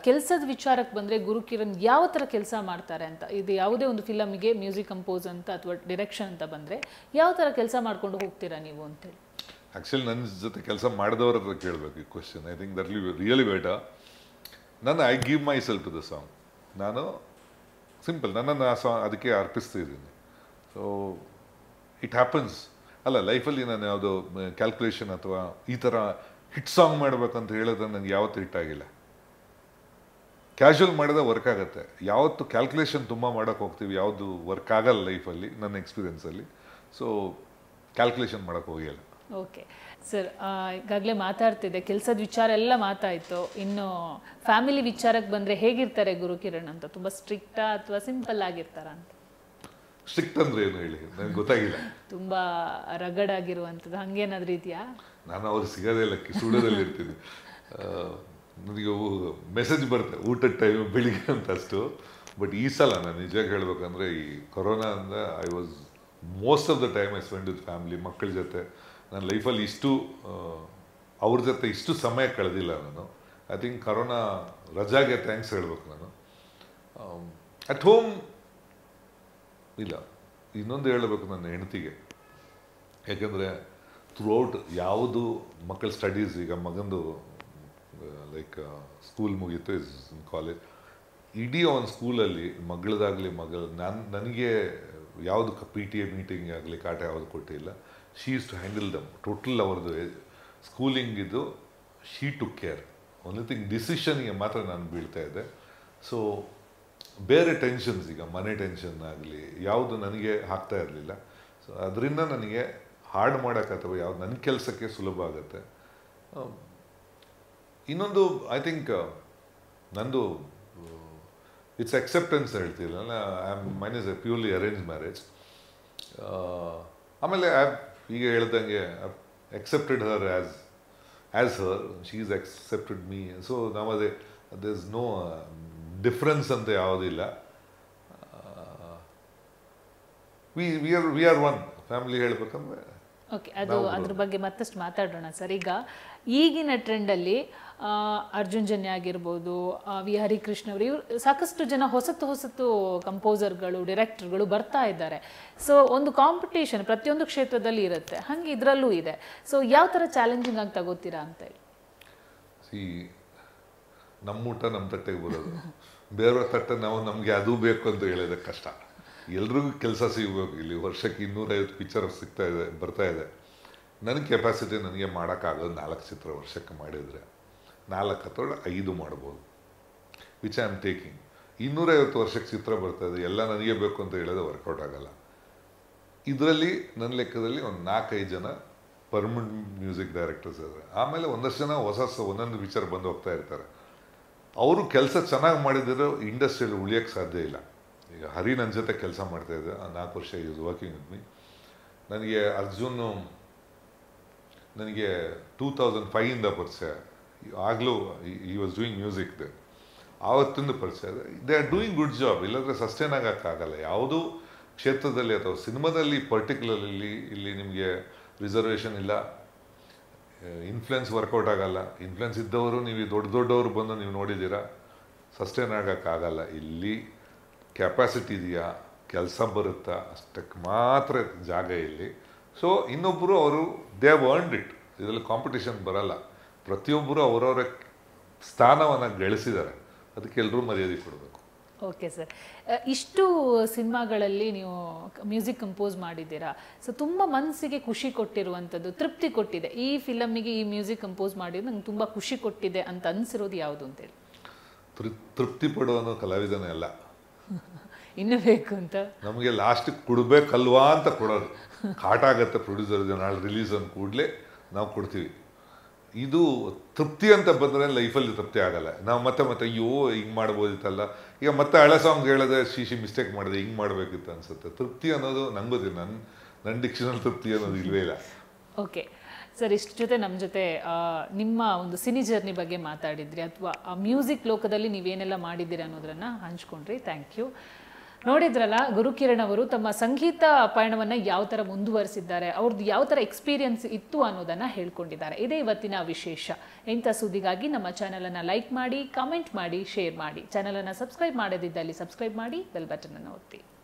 ಕೆಲಸದ ವಿಚಾರಕ್ಕೆ ಬಂದರೆ ಗುರುಕಿರಣ್ ಯಾವ ಥರ ಕೆಲಸ ಮಾಡ್ತಾರೆ ಅಂತ ಇದು ಯಾವುದೇ ಒಂದು ಫಿಲಮಿಗೆ ಮ್ಯೂಸಿಕ್ ಕಂಪೋಸ್ ಅಂತ ಅಥವಾ ಡಿರೆಕ್ಷನ್ ಅಂತ ಬಂದರೆ ಯಾವ ಥರ ಕೆಲಸ ಮಾಡ್ಕೊಂಡು ಹೋಗ್ತೀರಾ ನೀವು ಅಂತೇಳಿ ಆ್ಯಕ್ಚುಲಿ ನನ್ನ ಜೊತೆ ಕೆಲಸ ಮಾಡಿದವ್ರ ಹತ್ರ ಕೇಳಬೇಕು ಈ question I think that really ಬೇಟ ನಾನು I give myself to the song ನಾನು ಸಿಂಪಲ್ ನನ್ನನ್ನು ಆ ಸಾಂಗ್ ಅದಕ್ಕೆ ಅರ್ಪಿಸ್ತಿದ್ದೀನಿ ಸೊ ಇಟ್ ಹ್ಯಾಪನ್ಸ್ ಅಲ್ಲ ಲೈಫಲ್ಲಿ ನಾನು ಯಾವುದೋ ಕ್ಯಾಲ್ಕುಲೇಷನ್ ಅಥವಾ ಈ ಥರ ಹಿಟ್ ಸಾಂಗ್ ಮಾಡಬೇಕಂತ ಹೇಳಿದ್ರೆ ನನಗೆ ಯಾವತ್ತೂ ಹಿಟ್ ಆಗಿಲ್ಲ ಕ್ಯಾಶುವಲ್ ಮಾಡಿದ್ರೆ ವರ್ಕ್ ಆಗುತ್ತೆ ಯಾವತ್ತು ಕ್ಯಾಲ್ಕುಲೇಷನ್ ತುಂಬ ಮಾಡೋಕೆ ಹೋಗ್ತೀವಿ ಯಾವುದು ವರ್ಕ್ ಆಗಲ್ಲ ಲೈಫಲ್ಲಿ ನನ್ನ ಎಕ್ಸ್ಪೀರಿಯನ್ಸಲ್ಲಿ ಸೊ ಕ್ಯಾಲ್ಕುಲೇಷನ್ ಮಾಡೋಕೆ ಹೋಗಿಲ್ಲ ಓಕೆ ಸರ್ ಈಗಾಗಲೇ ಮಾತಾಡ್ತಿದ್ದೆ ಕೆಲಸದ ವಿಚಾರ ಎಲ್ಲ ಮಾತಾಯಿತು ಇನ್ನು ಫ್ಯಾಮಿಲಿ ವಿಚಾರಕ್ಕೆ ಬಂದರೆ ಹೇಗಿರ್ತಾರೆ ಗುರುಕಿರಣ್ ಅಂತ ತುಂಬ ಸ್ಟ್ರಿಕ್ಟಾ ಅಥವಾ ಸಿಂಪಲ್ ಆಗಿರ್ತಾರ ಅಂತ ಸ್ಟ್ರಿಕ್ಟ್ ಅಂದ್ರೆ ಏನು ಹೇಳಿ ನನಗೆ ಗೊತ್ತಾಗಿಲ್ಲ ತುಂಬ ರಗಡ್ ಆಗಿರುವಂಥದ್ದು ಹಂಗೇನಾದ್ರೂ ಇದೆಯಾ ನಾನು ಅವ್ರು ಸಿಗೋದೇ ಇಲ್ಲ ಸ್ಟುಡಿಯೋದಲ್ಲಿ ಇರ್ತೀನಿ ಆ, ನನಗೆ ಮೆಸೇಜ್ ಬರುತ್ತೆ ಊಟದ ಟೈಮ್ ಬೆಳಿಗ್ಗೆ ಅಂತ ಅಷ್ಟು ಬಟ್ ಈ ಸಲ ನಾನು ನಿಜವಾಗಿ ಹೇಳ್ಬೇಕಂದ್ರೆ ಈ ಕೊರೋನಾ ಅಂದ I was most of the time I spend with family ಮಕ್ಕಳ ಜೊತೆ ನನ್ನ ಲೈಫಲ್ಲಿ ಇಷ್ಟು ಆ, ಅವ್ರ ಜೊತೆ ಇಷ್ಟು ಸಮಯ ಕಳೆದಿಲ್ಲ ನಾನು ಐ ಥಿಂಕ್ ಕರೋನಾ ರಜಾಗೆ ಥ್ಯಾಂಕ್ಸ್ ಹೇಳ್ಬೇಕು ನಾನು ಅಟ್ ಹೋಮ್ ಇಲ್ಲ ಇನ್ನೊಂದು ಹೇಳಬೇಕು ನನ್ನ ಹೆಂಡತಿಗೆ ಯಾಕೆಂದರೆ ಥ್ರೂಔಟ್ ಯಾವುದು ಮಕ್ಕಳ ಸ್ಟಡೀಸ್ ಈಗ ಮಗಂದು ಲೈಕ್ ಸ್ಕೂಲ್ ಮುಗೀತು ಇಸ್ ಇನ್ ಕಾಲೇಜ್ ಇಡೀ ಅವನ ಸ್ಕೂಲಲ್ಲಿ ಮಗಳದಾಗಲಿ ಮಗಳ ನಾನು ನನಗೆ ಯಾವುದು ಪಿ ಟಿ ಎ ಮೀಟಿಂಗ್ ಆಗಲಿ ಕಾಟ ಯಾವುದು ಕೊಟ್ಟಿಲ್ಲ she is to handle them total ಅವ್ರದ್ದು ಸ್ಕೂಲಿಂಗ್ ಇದು she to care only thing ಡಿಸಿಷನ್ಗೆ ಮಾತ್ರ ನಾನು ಬೀಳ್ತಾ ಇದ್ದೆ ಸೊ ಬೇರೆ ಟೆನ್ಷನ್ಸ್ ಈಗ ಮನೆ ಟೆನ್ಷನ್ ಆಗಲಿ ಯಾವುದು ನನಗೆ ಆಗ್ತಾ ಇರಲಿಲ್ಲ ಸೊ ಅದರಿಂದ ನನಗೆ ಹಾರ್ಡ್ ಮಾಡೋಕ್ಕೆ ಅಥವಾ ಯಾವ್ದು ನನ್ನ ಕೆಲಸಕ್ಕೆ ಸುಲಭ ಆಗುತ್ತೆ ಆ, ಇನ್ನೊಂದು ಐ ಥಿಂಕ್ ನಂದು ಇಟ್ಸ್ ಅಕ್ಸೆಪ್ಟೆನ್ಸ್ ಹೇಳ್ತೀರಲ್ಲ I am mine is a purely arrange marriage ಆಮೇಲೆ I have ಈಗ ಹೇಳ್ದಂಗೆ accepted her as as her she is accepted me so ನಾವು ಅದೇ there is no ಡಿಫ್ರೆನ್ಸ್ ಅಂತ ಯಾವುದಿಲ್ಲ we we are we are one family ಹೇಳ್ಬೇಕಂದ್ರೆ okay ಅದು ಅದ್ರ ಬಗ್ಗೆ ಮತ್ತಷ್ಟು ಮಾತಾಡೋಣ ಸರ್ ಈಗ ಈಗಿನ ಟ್ರೆಂಡಲ್ಲಿ ಅರ್ಜುನ್ ಜನ್ಯ ಆಗಿರ್ಬೋದು ಆ, ವಿ ಹರಿಕೃಷ್ಣ ಅವರು ಇವರು ಸಾಕಷ್ಟು ಜನ ಹೊಸತು ಹೊಸತು ಕಂಪೋಸರ್ಗಳು ಡೈರೆಕ್ಟರ್ಗಳು ಬರ್ತಾ ಇದ್ದಾರೆ ಸೊ ಒಂದು ಕಾಂಪಿಟೇಷನ್ ಪ್ರತಿಯೊಂದು ಕ್ಷೇತ್ರದಲ್ಲಿ ಇರುತ್ತೆ ಹಾಗೆ ಇದರಲ್ಲೂ ಇದೆ ಸೊ ಯಾವ ಥರ ಚಾಲೆಂಜಿಂಗ್ ಆಗಿ ತಗೋತೀರಾ ಅಂತ ಹೇಳಿ ಸಿ ನಮ್ಮ ಊಟ ನಮ್ಮ ತಟ್ಟೆಗೆ ಬರೋದು ಬೇರೆಯವ್ರ ತಟ್ಟೆ ನಾವು ನಮಗೆ ಅದು ಬೇಕು ಅಂತ ಹೇಳಿದ್ರೆ ಕಷ್ಟ ಎಲ್ರಿಗೂ ಕೆಲಸ ಸಿಗಬೇಕು ಇಲ್ಲಿ ವರ್ಷಕ್ಕೆ ಇನ್ನೂರೈವತ್ತು ಪಿಕ್ಚರ್ ಸಿಗ್ತಾ ಇದೆ ಬರ್ತಾ ಇದೆ ನನ್ನ ಕೆಪಾಸಿಟಿ ನನಗೆ ಮಾಡೋಕ್ಕಾಗೋದು ನಾಲ್ಕು ಚಿತ್ರ ವರ್ಷಕ್ಕೆ ಮಾಡಿದರೆ ನಾಲ್ಕು ಅಥವಾ ಐದು ಮಾಡ್ಬೋದು ವಿಚ್ ಐ ಆಮ್ ಟೇಕಿಂಗ್ ಇನ್ನೂರೈವತ್ತು ವರ್ಷಕ್ಕೆ ಚಿತ್ರ ಬರ್ತಾ ಇದೆ ಎಲ್ಲ ನನಗೆ ಬೇಕು ಅಂತ ಹೇಳಿದ್ರೆ ವರ್ಕೌಟ್ ಆಗಲ್ಲ ಇದರಲ್ಲಿ ನನ್ನ ಲೆಕ್ಕದಲ್ಲಿ ಒಂದು ನಾಲ್ಕೈದು ಜನ ಪರ್ಮನೆಂಟ್ ಮ್ಯೂಸಿಕ್ ಡೈರೆಕ್ಟರ್ಸ್ ಇದ್ದಾರೆ ಆಮೇಲೆ ಒಂದಷ್ಟು ಜನ ಹೊಸ ಹೊಸ ಒಂದೊಂದು ವಿಚಾರ ಬಂದು ಹೋಗ್ತಾ ಇರ್ತಾರೆ ಅವರು ಕೆಲಸ ಚೆನ್ನಾಗಿ ಮಾಡಿದ್ರೆ ಇಂಡಸ್ಟ್ರಿಯಲ್ಲಿ ಉಳಿಯೋಕ್ಕೆ ಸಾಧ್ಯ ಇಲ್ಲ ಈಗ ಹರಿ ನನ್ನ ಜೊತೆ ಕೆಲಸ ಮಾಡ್ತಾ ಇದ್ದೆ ಆ ನಾಲ್ಕು ವರ್ಷ ಈಸ್ ವರ್ಕಿಂಗ್ ವಿತ್ ಮೀ ನನಗೆ ಅರ್ಜುನ್ ನನಗೆ ಟೂ ತೌಸಂಡ್ ಫೈವಿಂದ ಪರಿಚಯ ಆಗಲೂ ಈ ವಾಸ್ ಡೂಯಿಂಗ್ ಮ್ಯೂಸಿಕ್ ದೆ ಆವತ್ತಿಂದ ಪರಿಚಯ they are doing good job ಇಲ್ಲಾಂದರೆ ಸಸ್ಟೈನ್ ಆಗೋಕ್ಕಾಗಲ್ಲ ಯಾವುದೂ ಕ್ಷೇತ್ರದಲ್ಲಿ ಅಥವಾ ಸಿನಿಮಾದಲ್ಲಿ ಪರ್ಟಿಕ್ಯುಲರ್ಲಿ ಇಲ್ಲಿ ನಿಮಗೆ ರಿಸರ್ವೇಷನ್ ಇಲ್ಲ ಇನ್ಫ್ಲುಯೆನ್ಸ್ ವರ್ಕೌಟ್ ಆಗಲ್ಲ ಇನ್ಫ್ಲುಯೆನ್ಸ್ ಇದ್ದವರು ನೀವು ಈ ದೊಡ್ಡ ದೊಡ್ಡವರು ಬಂದು ನೀವು ನೋಡಿದ್ದೀರಾ ಸಸ್ಟೈನ್ ಆಗೋಕ್ಕಾಗಲ್ಲ ಇಲ್ಲಿ ಕೆಪಾಸಿಟಿ ಇದೆಯಾ ಕೆಲಸ ಬರುತ್ತಾ ಅಷ್ಟಕ್ಕೆ ಮಾತ್ರ ಜಾಗ ಇಲ್ಲಿ ಸೊ ಇನ್ನೊಬ್ಬರು ಅವರು ದೇ ಹ್ಯಾವ್ ಅರ್ನ್ಡ್ ಇಟ್ ಇದರಲ್ಲಿ ಕಾಂಪಿಟೇಷನ್ ಬರಲ್ಲ ಪ್ರತಿಯೊಬ್ಬರು ಅವರವರ ಸ್ಥಾನವನ್ನು ಗಳಿಸಿದ್ದಾರೆ ಅದಕ್ಕೆ ಎಲ್ಲರೂ ಮರ್ಯಾದೆ ಕೊಡಬೇಕು ಓಕೆ ಸರ್ ಇಷ್ಟು ಸಿನಿಮಾಗಳಲ್ಲಿ ನೀವು ಮ್ಯೂಸಿಕ್ ಕಂಪೋಸ್ ಮಾಡಿದ್ದೀರಾ ಸೊ ತುಂಬ ಮನಸ್ಸಿಗೆ ಖುಷಿ ಕೊಟ್ಟಿರುವಂಥದ್ದು ತೃಪ್ತಿ ಕೊಟ್ಟಿದೆ ಈ ಫಿಲಮ್ಮಿಗೆ ಈ ಮ್ಯೂಸಿಕ್ ಕಂಪೋಸ್ ಮಾಡಿದ್ದು ನಂಗೆ ತುಂಬ ಖುಷಿ ಕೊಟ್ಟಿದೆ ಅಂತ ಅನಿಸಿರೋದು ಯಾವುದು ಅಂತೇಳಿ ತೃ- ತೃಪ್ತಿ ಪಡುವನು ಕಲಾವಿದನೇ ಅಲ್ಲ ಇನ್ನೂ ಬೇಕು ಅಂತ ನಮಗೆ ಲಾಸ್ಟಿಗೆ ಕೊಡಬೇಕಲ್ವಾ ಅಂತ ಕೊಡೋದು ಕಾಟ ಆಗತ್ತೆ ಪ್ರೊಡ್ಯೂಸರ್ ನಾಳೆ ರಿಲೀಸ್ ಅಂದ ಕೂಡಲೇ ನಾವು ಕೊಡ್ತೀವಿ ಇದು ತೃಪ್ತಿ ಅಂತ ಬಂದರೆ ಲೈಫಲ್ಲಿ ತೃಪ್ತಿ ಆಗಲ್ಲ ನಾವು ಮತ್ತೆ ಮತ್ತೆ ಅಯ್ಯೋ ಹಿಂಗೆ ಮಾಡ್ಬೋದಿತ್ತಲ್ಲ ಈಗ ಮತ್ತೆ ಹಳೆ ಸಾಂಗ್ ಹೇಳಿದ್ರೆ ಶೀಶಿ ಮಿಸ್ಟೇಕ್ ಮಾಡಿದೆ ಹಿಂಗೆ ಮಾಡಬೇಕಿತ್ತು ಅನ್ಸುತ್ತೆ ತೃಪ್ತಿ ಅನ್ನೋದು ನಂಗೆ ಗೊತ್ತಿಲ್ಲ ನನ್ನ ನನ್ನ ಡಿಕ್ಷನಲ್ ತೃಪ್ತಿ ಅನ್ನೋದು ಇಲ್ವೇ ಇಲ್ಲ ಓಕೆ ಸರ್ ಇಷ್ಟು ಜೊತೆ ನಮ್ಮ ಜೊತೆ ಆ, ನಿಮ್ಮ ಒಂದು ಸಿನಿ ಜರ್ನಿ ಬಗ್ಗೆ ಮಾತಾಡಿದ್ರಿ ಅಥವಾ ಆ ಮ್ಯೂಸಿಕ್ ಲೋಕದಲ್ಲಿ ನೀವೇನೆಲ್ಲ ಮಾಡಿದ್ದೀರಿ ಅನ್ನೋದನ್ನ ಹಂಚ್ಕೊಂಡ್ರಿ ಥ್ಯಾಂಕ್ ಯು ನೋಡಿದ್ರಲ್ಲ ಗುರುಕಿರಣ್ ಅವರು ತಮ್ಮ ಸಂಗೀತ ಪಯಣವನ್ನ ಯಾವ ತರ ಮುಂದುವರಿಸಿದ್ದಾರೆ ಅವ್ರದ್ದು ಯಾವ ತರ ಎಕ್ಸ್ಪೀರಿಯನ್ಸ್ ಇತ್ತು ಅನ್ನೋದನ್ನ ಹೇಳ್ಕೊಂಡಿದ್ದಾರೆ ಇದೇ ಇವತ್ತಿನ ವಿಶೇಷ ಇಂಥ ಸುದ್ದಿಗಾಗಿ ನಮ್ಮ ಚಾನೆಲ್ ಅನ್ನ ಲೈಕ್ ಮಾಡಿ ಕಾಮೆಂಟ್ ಮಾಡಿ ಶೇರ್ ಮಾಡಿ ಚಾನೆಲ್ ಅನ್ನ ಸಬ್ಸ್ಕ್ರೈಬ್ ಮಾಡದಿದ್ದಲ್ಲಿ ಸಬ್ಸ್ಕ್ರೈಬ್ ಮಾಡಿ ಬೆಲ್ ಬಟನ್ ಅನ್ನು ಒತ್ತಿ